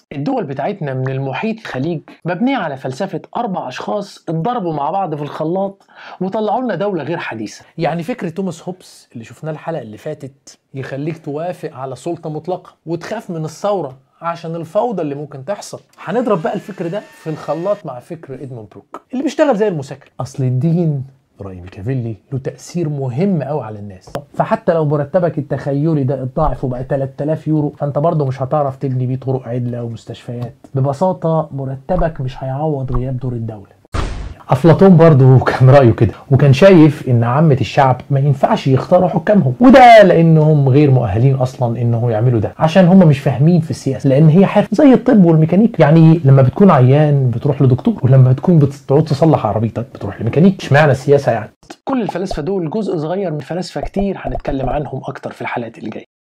الدول بتاعتنا من المحيط الخليج مبنية على فلسفة أربع أشخاص اتضربوا مع بعض في الخلاط وطلعوا لنا دولة غير حديثة يعني فكر توماس هوبس اللي شفناه الحلقة اللي فاتت يخليك توافق على سلطة مطلقة وتخاف من الثورة عشان الفوضى اللي ممكن تحصل هنضرب بقى الفكر ده في الخلاط مع فكر ادمون بروك اللي بيشتغل زي المسكر اصل الدين رأي ميكافيلي له تأثير مهم قوي على الناس فحتى لو مرتبك التخيلي ده اتضاعف وبقى 3000 يورو فانت برضه مش هتعرف تبني بيه طرق عدلة ومستشفيات ببساطة مرتبك مش هيعوض غياب دور الدولة افلاطون برضه كان رايه كده وكان شايف ان عامه الشعب ما ينفعش يختاروا حكامهم وده لانهم غير مؤهلين اصلا انه يعملوا ده عشان هم مش فاهمين في السياسه لان هي حرف زي الطب والميكانيك يعني لما بتكون عيان بتروح لدكتور ولما بتكون بتعوز تصلح عربيتك بتروح لميكانيك اشمعنى السياسه يعني كل الفلاسفه دول جزء صغير من فلاسفه كتير هنتكلم عنهم اكتر في الحلقات اللي جايه